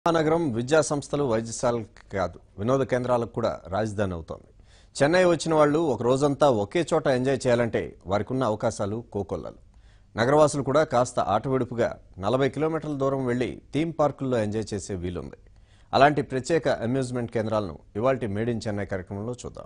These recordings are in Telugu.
మహానగరం విద్యా సంస్థలు వైద్యశాలలు కాదు వినోద కేంద్రాలకు కూడా రాజధాని అవుతోంది చెన్నై వచ్చిన వాళ్ళు ఒక రోజంతా ఒకే చోట ఎంజాయ్ చేయాలంటే వారికి ఉన్న అవకాశాలు కోకొల్లలు నగరవాసులు కూడా కాస్త ఆటవిడుపుగా నలభై కిలోమీటర్ల దూరం వెళ్లి థీమ్ పార్కుల్లో ఎంజాయ్ చేసే వీలుంది అలాంటి ప్రత్యేక అమ్యూజ్మెంట్ కేంద్రాలను ఇవాల్టి మేడ్ ఇన్ చెన్నై కార్యక్రమంలో చూద్దాం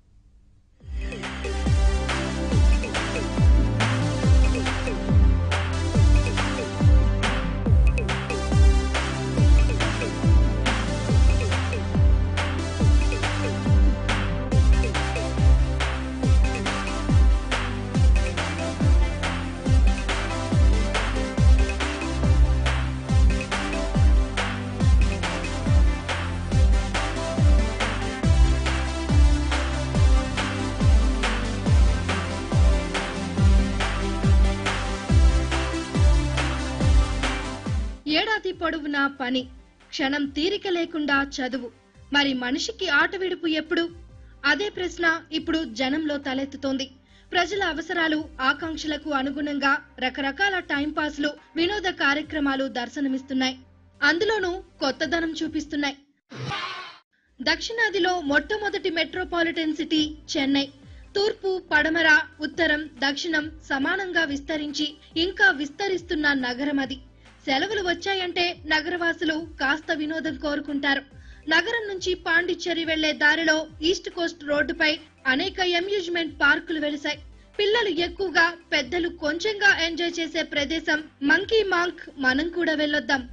ఏడాది పొడవునా పని క్షణం తీరిక లేకుండా చదువు మరి మనిషికి ఆట విడుపు ఎప్పుడు అదే ప్రశ్న ఇప్పుడు జనంలో తలెత్తుతోంది ప్రజల అవసరాలు ఆకాంక్షలకు అనుగుణంగా రకరకాల టైంపాస్లు వినోద కార్యక్రమాలు దర్శనమిస్తున్నాయి అందులోనూ కొత్తదనం చూపిస్తున్నాయి దక్షిణాదిలో మొట్టమొదటి మెట్రోపాలిటన్ సిటీ చెన్నై తూర్పు పడమర ఉత్తరం దక్షిణం సమానంగా విస్తరించి ఇంకా విస్తరిస్తున్న నగరం అది సెలవులు వచ్చాయంటే నగరవాసులు కాస్త వినోదం కోరుకుంటారు నగరం నుంచి పాండిచ్చేరి వెళ్లే దారిలో ఈస్ట్ కోస్ట్ రోడ్డుపై అనేక అమ్యూజ్మెంట్ పార్కులు వెలిశాయి పిల్లలు ఎక్కువగా పెద్దలు కొంచెంగా ఎంజాయ్ చేసే ప్రదేశం మంకీ మాంక్ మనం కూడా వెళ్ళొద్దాం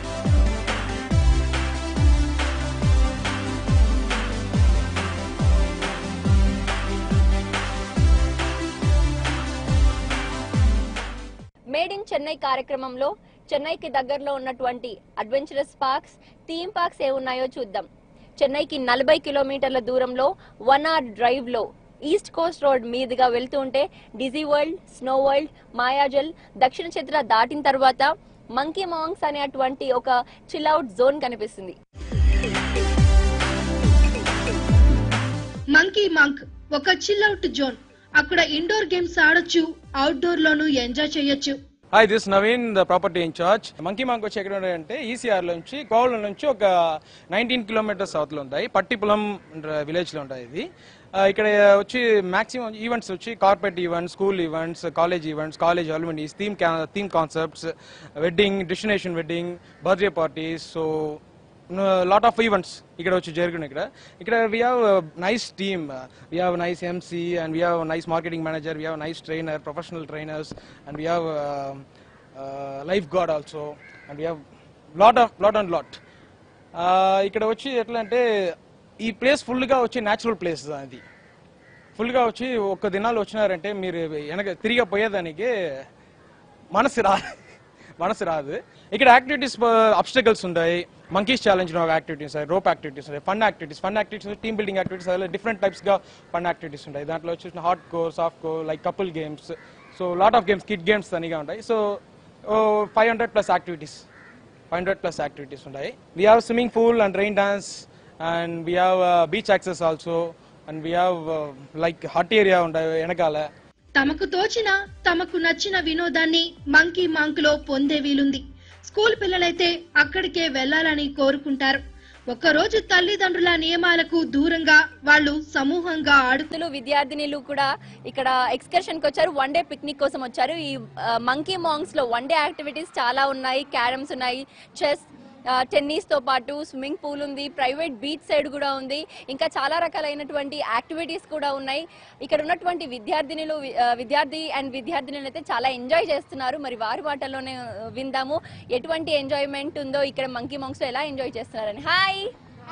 మేడ్ ఇన్ చెన్నై కార్యక్రమంలో చెన్నైకి దగ్గరలో ఉన్నటువంటి అడ్వెంచరస్ పార్క్స్ థీమ్ పార్క్స్ ఏ ఉన్నాయో చూద్దాం చెన్నైకి నలభై కిలోమీటర్ల దూరంలో వన్ అవర్ డ్రైవ్ లో ఈస్ట్ కోస్ట్ రోడ్ మీదుగా వెళ్తూ ఉంటే Dizzee World Snow World Mayajaal Dakshina Chitra దాటిన తర్వాత మంకీ మాంగ్స్ అనేటువంటి ఒక చిల్అవుట్ జోన్ కనిపిస్తుంది మంకీ మంక్ ఒక చిల్అవుట్ జోన్ అక్కడ ఇండోర్ గేమ్స్ ఆడొచ్చు అవుట్డోర్ లోనూ ఎంజాయ్ చేయొచ్చు hi this Naveen the property incharge Monkey Monk వచ్చి ఎక్కడ అంటే ఈసీఆర్ నుంచి కోవల నుంచి ఒక నైన్టీన్ కిలోమీటర్స్ సౌత్ లో ఉంటాయి పట్టిపులం విలేజ్ లో ఉంటాయి ఇది ఆ, ఇక్కడ వచ్చి మాక్సిమం ఈవెంట్స్ వచ్చి corporate events school events college events college alumni theme theme concepts wedding destination wedding birthday parties so lot of events ఇక్కడ వచ్చి జరుగుతున్నాయి ఇక్కడ ఇక్కడ we have nice team we have nice MC and we have nice marketing manager we have nice trainer professional trainers and we have lifeguard also and we have lot of lot and lot ఇక్కడ వచ్చి ఎట్లా అంటే ఈ ప్లేస్ ఫుల్గా వచ్చి న్యాచురల్ ప్లేస్ అది ఫుల్గా వచ్చి ఒక్క దినాలు వచ్చినారంటే మీరు వెనక తిరిగి పోయేదానికి మనసు రా మనసు రాదు ఇక్కడ యాక్టివిటీస్ అబ్స్టకల్స్ ఉంటాయి monkeys challenge activities rope activities ఉంటాయి fun activities fun activities team building activities అలా డిఫరెంట్ టైప్స్ గా ఫన్ యాక్టివిటీస్ ఉంటాయి దాంట్లో వచ్చి hard core soft core like couple games so lot of games kid games అనిగా ఉంటాయి so five hundred plus activities five hundred plus activities ఉంటాయి we have swimming pool and rain dance and we have beach access also and we have like hut area ఉంటాయి వెనకాల తమకు తోచిన తమకు నచ్చిన వినోదాన్ని మంకీ మాంక్ లో పొందే వీలుంది స్కూల్ పిల్లలైతే అక్కడికే వెళ్లాలని కోరుకుంటారు ఒక్కరోజు తల్లిదండ్రుల నియమాలకు దూరంగా వాళ్ళు సమూహంగా ఆడు విద్యార్థులు విద్యార్థినిలు కూడా ఇక్కడ ఎక్స్కర్షన్ కి వచ్చారు వన్ డే పిక్నిక్ కోసం వచ్చారు ఈ మంకీ మాంగ్స్ లో వన్ డే యాక్టివిటీస్ చాలా ఉన్నాయి క్యారమ్స్ ఉన్నాయి చెస్ టెన్నిస్ తో పాటు స్విమ్మింగ్ పూల్ ఉంది ప్రైవేట్ బీచ్ సైడ్ కూడా ఉంది ఇంకా చాలా రకాలైనటువంటి యాక్టివిటీస్ కూడా ఉన్నాయి ఇక్కడ ఉన్నటువంటి విద్యార్థినులు వి- ఆ, విద్యార్థి అండ్ విద్యార్థినులు అయితే చాలా ఎంజాయ్ చేస్తున్నారు మరి వారి మాటల్లోనే ఆ, విందాము ఎటువంటి ఎంజాయ్మెంట్ ఉందో ఇక్కడ మంకీ మాంగ్స్ లో ఎలా ఎంజాయ్ చేస్తున్నారని హాయ్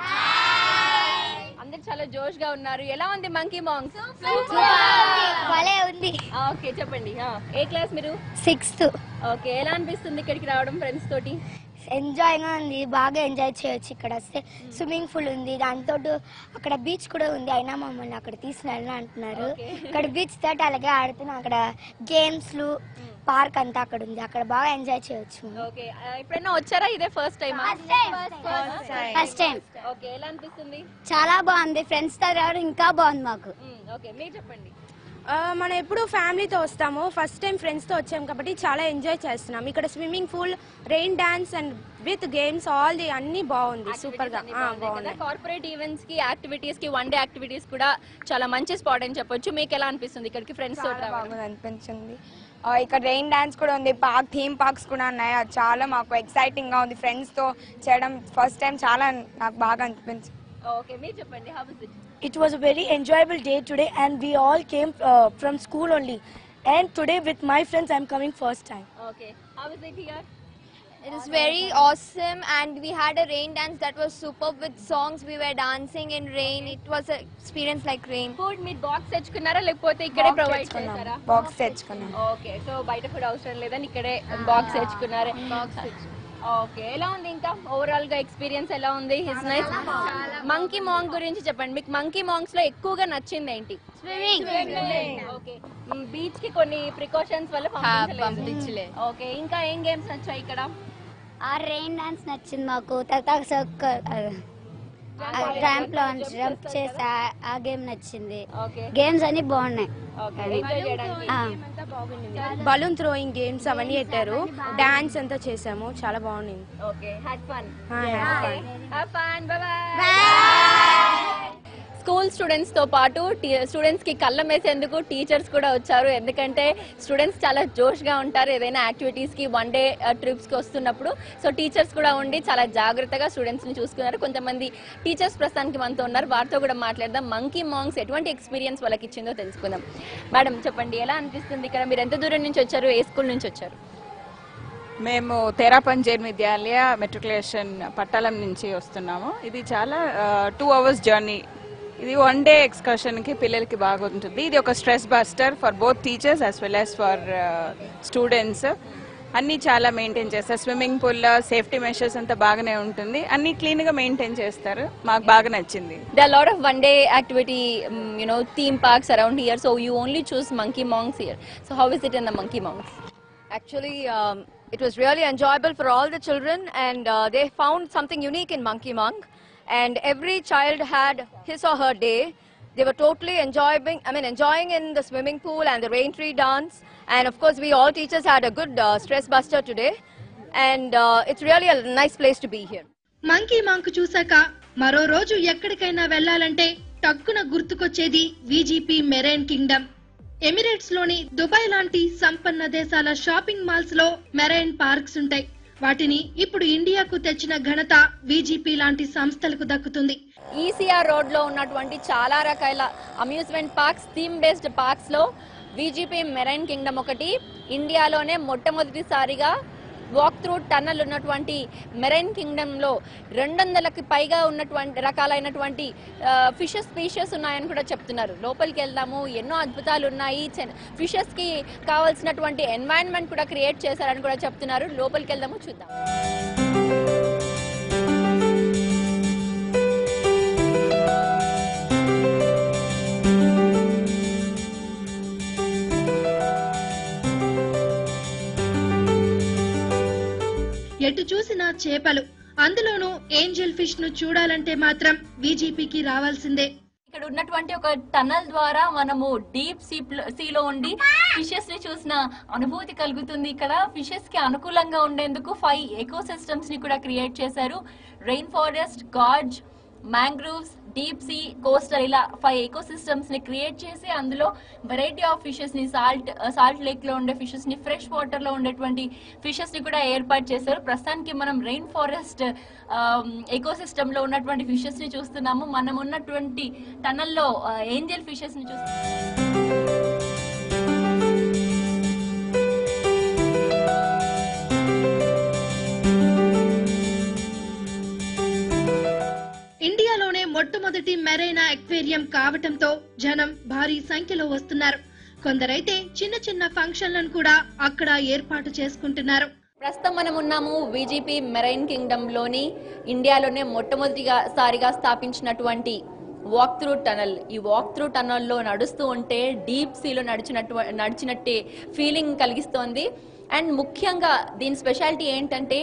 అందరు చాలా జోష్ గా ఉన్నారు ఎలా ఉంది మంకీ మాంగ్స్ భలే ఉంది ఓకే చెప్పండి ఆ, ఏ క్లాస్ మీరు సిక్స్త్ ఓకే ఎలా అనిపిస్తుంది ఇక్కడికి రావడం ఫ్రెండ్స్ తోటి ఎంజాయ్ గా ఉంది బాగా ఎంజాయ్ చేయొచ్చు ఇక్కడ వస్తే స్విమ్మింగ్ పూల్ ఉంది దాంతో అక్కడ బీచ్ కూడా ఉంది అయినా మమ్మల్ని అక్కడ తీసుకెళ్ళని అంటున్నారు Okay. ఇక్కడ బీచ్ తోటి అలాగే ఆడుతున్నాం అక్కడ గేమ్స్ లు పార్క్ అంతా అక్కడ ఉంది అక్కడ బాగా ఎంజాయ్ చేయొచ్చు ఓకే ఆ, ఎప్పుడైనా వచ్చారా ఇదే first time first time okay ఎలా అనిపిస్తుంది చాలా బాగుంది ఫ్రెండ్స్ తో రావడం ఇంకా బాగుంది మాకు మ్, ఓకే మీరు చెప్పండి ఆ, మనం ఎప్పుడు ఫ్యామిలీతో వస్తాము ఫస్ట్ టైం ఫ్రెండ్స్తో వచ్చాము కాబట్టి చాలా ఎంజాయ్ చేస్తున్నాం ఇక్కడ swimming pool rain dance and with games all the అన్ని బాగుంది సూపర్ గా ఆ, బాగున్నాయి కార్పొరేట్ ఈవెంట్స్ కి యాక్టివిటీస్ కి వన్ డే యాక్టివిటీస్ కూడా చాలా మంచి స్పాట్ అని చెప్పొచ్చు మీకు ఎలా అనిపిస్తుంది ఇక్కడికి ఫ్రెండ్స్ తోటి చాలా రావడం? బాగుంది అనిపించింది ఆ, ఇక్కడ రెయిన్ డాన్స్ కూడా ఉంది పార్క్ థీమ్ పార్క్స్ కూడా ఉన్నాయి అది చాలా మాకు ఎక్సైటింగ్ గా ఉంది ఫ్రెండ్స్ తో చేయడం ఫస్ట్ టైం చాలా నాకు బాగా అనిపించింది ఓకే మీరు చెప్పండి how is it It was a very enjoyable day today, and we all came uh, from school only. And today, with my friends, I'm coming first time. Okay how is it here It is very awesome, and we had a rain dance that was superb with songs. We were dancing in rain. It was an experience like rain. Food మీరు బాక్స్ తెచ్చుకున్నారా లేకపోతే ఇక్కడే ప్రొవైడ్ చేస్తారా బాక్స్ తెచ్చుకున్నాం ఓకే సో బయట ఫుడ్ అవసరం లేదని ఇక్కడే బాక్స్ తెచ్చుకున్నారు ఓకే ఎలా ఉంది ఇంకా ఓవరాల్ గా ఎక్స్పీరియన్స్ ఎలా ఉంది హిస్ నైస్ మంకీ మాంగ్ గురించి చెప్పండి మీకు మంకీ మాంగ్స్ లో ఎక్కువగా నచ్చింది ఏంటి ఓకే బీచ్ కి కొన్ని ప్రికాషన్స్ వల్ల పంపించలేదు ఓకే ఇంకా ఏం గేమ్స్ నచ్చాయి ఇక్కడ ఆ రెయిన్ డాన్స్ నచ్చింది మాకు తర్వాత ట్రాంప్ లాంచ్ జంప్ చేసి ఆ- ఆ గేమ్ నచ్చింది ఓకే గేమ్స్ అన్ని బాగున్నాయి ఓకే ఎంజాయ్ చేయడానికి ఆ. బలూన్ థ్రోయింగ్ గేమ్స్ అవన్నీ పెట్టారు డాన్స్ అంతా చేసాము చాలా బాగుంది okay had fun Ah, had fun. Have fun bye bye school students తో పాటు స్టూడెంట్స్ కి కళ్ళం వేసేందుకు టీచర్స్ కూడా వచ్చారు ఎందుకంటే స్టూడెంట్స్ చాలా జోష్ గా ఉంటారు ఏదైనా యాక్టివిటీస్ కి వన్ డే ట్రిప్స్ కి వస్తున్నప్పుడు సో టీచర్స్ కూడా ఉండి చాలా జాగ్రత్తగా స్టూడెంట్స్ ని చూసుకున్నారు కొంతమంది టీచర్స్ ప్రస్తుతానికి మనతో ఉన్నారు వారితో కూడా మాట్లాడదాం మంకీ మాంగ్స్ ఎటువంటి ఎక్స్పీరియన్స్ వాళ్ళకి ఇచ్చిందో తెలుసుకుందాం మేడం చెప్పండి ఎలా అనిపిస్తుంది ఇక్కడ మీరు ఎంత దూరం నుంచి వచ్చారు ఏ స్కూల్ నుంచి వచ్చారు మేము తెరాపంజేర్ విద్యాలయ మెట్రికులేషన్ పట్టాలం నుంచి వస్తున్నాము ఇది చాలా టూ అవర్స్ జర్నీ ఇది వన్ డే ఎక్స్కర్షన్కి పిల్లలకి బాగుంటుంది ఇది ఒక stress buster for both teachers as well as for students అన్నీ చాలా మెయింటైన్ చేస్తారు స్విమ్మింగ్ పూల్ సేఫ్టీ మెషర్స్ అంతా బాగానే ఉంటుంది అన్నీ క్లీన్గా మెయింటైన్ చేస్తారు మాకు బాగా నచ్చింది There are a lot of one day activity, um, you know, theme parks around here. So you only choose Monkey Monks here. So how is it in the Monkey Monks? Actually, um, it was really enjoyable for all the children, and uh, they found something unique in Monkey Monk. And every child had his or her day. They were totally enjoying. I mean, enjoying in the swimming pool and the rain tree dance. And of course, we all teachers had a good uh, stress buster today. And uh, it's really a nice place to be here. Monkey Monk చూశాక మరో రోజు ఎక్కడికైనా వెళ్ళాలంటే టక్కున గుర్తుకొచ్చేది విజిపి మెరైన్ కింగ్డమ్ ఎమిరేట్స్ లోని దుబాయ్ లాంటి సంపన్న దేశాల షాపింగ్ మాల్స్ లో మెరైన్ పార్క్స్ ఉంటాయి వాటిని ఇప్పుడు ఇండియాకు తెచ్చిన ఘనత విజిపి లాంటి సంస్థలకు దక్కుతుంది ఈసీఆర్ రోడ్ లో ఉన్నటువంటి చాలా రకాల amusement parks theme based parks లో విజిపి మెరైన్ కింగ్డమ్ ఒకటి ఇండియాలోనే మొట్టమొదటిసారిగా వాక్ త్రూ టన్నల్ ఉన్నటువంటి మెరైన్ కింగ్డమ్ లో రెండు వందలకి పైగా ఉన్నటువంటి రకాలైనటువంటి ఫిషెస్ స్పీషియస్ ఉన్నాయని కూడా చెప్తున్నారు లోపలికి వెళ్దాము ఎన్నో అద్భుతాలు ఉన్నాయి ఫిషెస్ కి కావాల్సినటువంటి ఎన్వైరన్మెంట్ కూడా క్రియేట్ చేశారని కూడా చెప్తున్నారు లోపలికి వెళ్దాము చూద్దాం ఎటు చూసినా చేపలు అందులోనూ ఏంజల్ ఫిష్ ను చూడాలంటే మాత్రం విజిపికి రావాల్సిందే ఇక్కడ ఉన్నటువంటి ఒక టనల్ ద్వారా మనము డీప్ సీ సీలో ఉండి ఫిషెస్ ని చూసిన అనుభూతి కలుగుతుంది ఇక్కడ ఫిషెస్ కి అనుకూలంగా ఉండేందుకు ఫైవ్ ఎకో సిస్టమ్స్ ని కూడా క్రియేట్ చేశారు rainforest gorge mangroves deep sea coastal ఇలా ఫైవ్ ఎకో సిస్టమ్స్ ని క్రియేట్ చేసి అందులో వెరైటీ ఆఫ్ ఫిషెస్ ని సాల్ట్ సాల్ట్ లేక్ లో ఉండే ఫిషెస్ ని ఫ్రెష్ వాటర్ లో ఉండేటువంటి ఫిషెస్ ని కూడా ఏర్పాటు చేశారు ప్రస్తుతానికి మనం రెయిన్ ఫారెస్ట్ ఎకో సిస్టమ్ లో ఉన్నటువంటి ఫిషెస్ ని చూస్తున్నాము మనం ఉన్నటువంటి టనల్ లో ఏంజల్ ఫిషెస్ ని చూస్తున్నాము ఇండియాలోనే మొట్టమొదటి మెరైనా ఎక్వేరియం కావటంతో జనం భారీ సంఖ్యలో వస్తున్నారు కొందరైతే చిన్న చిన్న ఫంక్షన్లను కూడా అక్కడ ఏర్పాటు చేసుకుంటున్నారు ప్రస్తుతం మనం ఉన్నాము విజిపి మెరైన్ కింగ్డమ్ లోని ఇండియాలోనే మొట్టమొదటిగా సారిగా స్థాపించినటువంటి వాక్ త్రూ టనల్ ఈ వాక్ త్రూ టనల్ లో నడుస్తూ ఉంటే డీప్ సీలో నడిచినట్టు నడిచినట్టే ఫీలింగ్ కలిగిస్తోంది అండ్ ముఖ్యంగా దీని స్పెషాలిటీ ఏంటంటే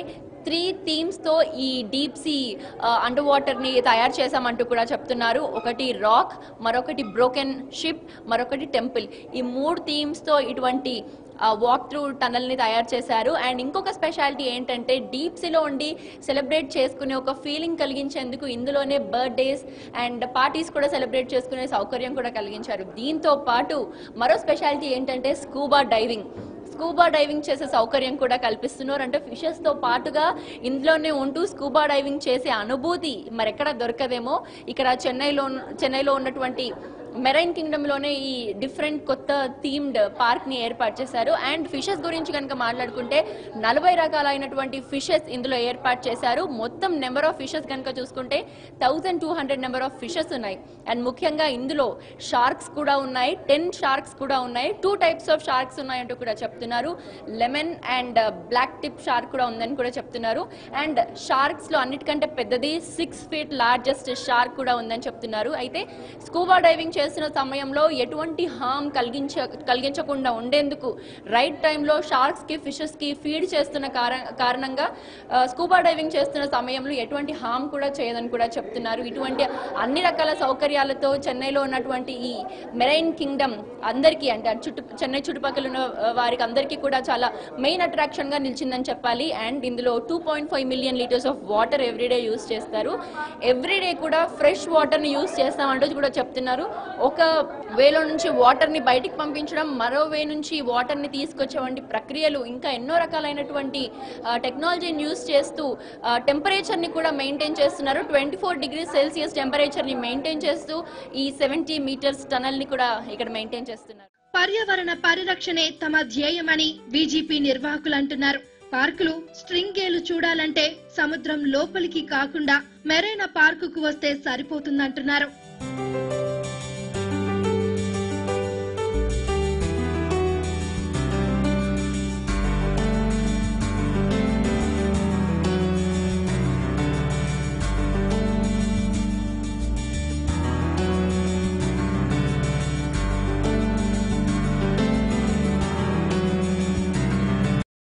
త్రీ థీమ్స్ తో ఈ డీప్ సీ అండర్ వాటర్ ని తయారు చేశామంటూ కూడా చెప్తున్నారు ఒకటి రాక్ మరొకటి బ్రోకెన్ షిప్ మరొకటి టెంపుల్ ఈ మూడు థీమ్స్ తో ఇటువంటి వాక్ త్రూ టనల్ ని తయారు చేశారు అండ్ ఇంకొక స్పెషాలిటీ ఏంటంటే డీప్ సీలో ఉండి సెలబ్రేట్ చేసుకునే ఒక ఫీలింగ్ కలిగించేందుకు ఇందులోనే బర్త్డేస్ అండ్ పార్టీస్ కూడా సెలబ్రేట్ చేసుకునే సౌకర్యం కూడా కలిగించారు దీంతో పాటు మరో స్పెషాలిటీ ఏంటంటే స్కూబా డైవింగ్ స్కూబా డైవింగ్ చేసే సౌకర్యం కూడా కల్పిస్తున్నారు అంటే ఫిషెస్ తో పాటుగా ఇందులోనే ఉంటూ స్కూబా డైవింగ్ చేసే అనుభూతి మరెక్కడ దొరకదేమో ఇక్కడ చెన్నైలో చెన్నైలో ఉన్నటువంటి మెరైన్ కింగ్డమ్ లోనే ఈ డిఫరెంట్ కొత్త థీమ్డ్ పార్క్ ని ఏర్పాటు చేశారు అండ్ ఫిషెస్ గురించి కనుక మాట్లాడుకుంటే నలభై రకాలైనటువంటి ఫిషెస్ ఇందులో ఏర్పాటు చేశారు మొత్తం నెంబర్ ఆఫ్ ఫిషెస్ కనుక చూసుకుంటే thousand two hundred number of fishes ఉన్నాయి అండ్ ముఖ్యంగా ఇందులో షార్క్స్ కూడా ఉన్నాయి టెన్ షార్క్స్ కూడా ఉన్నాయి టూ టైప్స్ ఆఫ్ షార్క్స్ ఉన్నాయంటూ కూడా చెప్తున్నారు lemon and black tip shark కూడా ఉందని కూడా చెప్తున్నారు అండ్ షార్క్స్ లో అన్నిటికంటే పెద్దది సిక్స్ ఫీట్ లార్జెస్ట్ షార్క్ కూడా ఉందని చెప్తున్నారు అయితే స్కూబా డైవింగ్ చేస్తున్న సమయంలో ఎటువంటి హామ్ కలిగించ కలిగించకుండా ఉండేందుకు రైట్ టైంలో షార్క్స్ కి ఫిషెస్ కి ఫీడ్ చేస్తున్న కార- కారణంగా ఆ, స్కూబా డైవింగ్ చేస్తున్న సమయంలో ఎటువంటి హామ్ కూడా చేయదని కూడా చెప్తున్నారు ఇటువంటి అన్ని రకాల సౌకర్యాలతో చెన్నైలో ఉన్నటువంటి ఈ మెరైన్ కింగ్డమ్ అందరికీ అంటే అటు చుట్టు చెన్నై చుట్టుపక్కల ఉన్న ఆ, వారికి అందరికీ కూడా చాలా మెయిన్ అట్రాక్షన్ గా నిలిచిందని చెప్పాలి అండ్ ఇందులో two point five million litres of water every day use చేస్తారు ఎవ్రీడే కూడా ఫ్రెష్ వాటర్ ని యూస్ చేస్తామంటూ కూడా చెప్తున్నారు ఒక వేలో నుంచి వాటర్ ని బయటికి పంపించడం మరో వే నుంచి వాటర్ ని తీసుకొచ్చేవంటి ప్రక్రియలు ఇంకా ఎన్నో రకాలైనటువంటి టెక్నాలజీని యూస్ చేస్తూ టెంపరేచర్ ని కూడా మెయింటైన్ చేస్తున్నారు twenty four degree celsius temperature ని మెయింటైన్ చేస్తూ ఈ సెవెంటీ మీటర్స్ టనల్ ని కూడా ఇక్కడ మెయింటైన్ చేస్తున్నారు పర్యావరణ పరిరక్షణే తమ ధ్యేయమని బీజేపీ నిర్వాహకులు అంటున్నారు పార్కులు స్ట్రింగ్ గేలు చూడాలంటే సముద్రం లోపలికి కాకుండా మెరైనా పార్కుకు వస్తే సరిపోతుందంటున్నారు